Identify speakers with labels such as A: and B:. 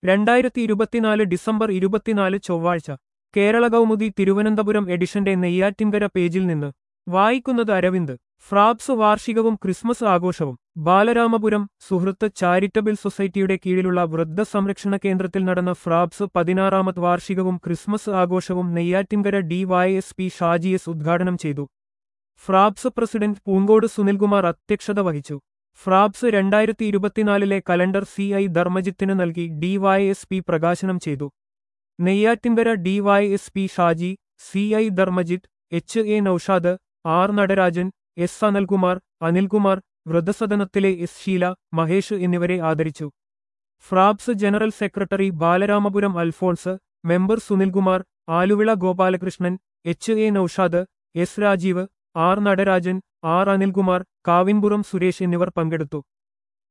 A: രണ്ടായിരത്തി ഇരുപത്തിനാല് ഡിസംബർ ഇരുപത്തിനാല് ചൊവ്വാഴ്ച കേരള കൗമുദി തിരുവനന്തപുരം എഡിഷന്റെ നെയ്യാറ്റിൻകര പേജിൽ നിന്ന് വായിക്കുന്നത് അരവിന്ദ് ഫ്രാബ്സ് വാർഷികവും ക്രിസ്മസ് ആഘോഷവും ബാലരാമപുരം സുഹൃത്ത് ചാരിറ്റബിൾ സൊസൈറ്റിയുടെ കീഴിലുള്ള വൃദ്ധ സംരക്ഷണ കേന്ദ്രത്തിൽ നടന്ന ഫ്രാബ്സ് പതിനാറാമത് വാർഷികവും ക്രിസ്മസ് ആഘോഷവും Neyyattinkara D Y S P Shaji S ഉദ്ഘാടനം ചെയ്തു ഫ്രാബ്സ് പ്രസിഡന്റ് പൂങ്കോട് സുനിൽകുമാർ അധ്യക്ഷത വഹിച്ചു ഫ്രാബ്സ് രണ്ടായിരത്തി ഇരുപത്തിനാലിലെ കലണ്ടർ സി ഐ ധർമ്മജിത്തിന് നൽകി ഡി വൈ എസ് പി പ്രകാശനം ചെയ്തു Neyyattinkara D Y S P Shaji C I Dharmajith H A Noushad R Natarajan S Analkumar Anilkumar വൃദ്ധസദനത്തിലെ എസ് ഷീല മഹേഷ് എന്നിവരെ ആദരിച്ചു FRABS general secretary Balaramapuram Alphonse member Sunilkumar Aluvila Gopalakrishnan H A Noushad S Rajeev R Natarajan R Anilkumar Kavinpuram Suresh എന്നിവർ പങ്കെടുത്തു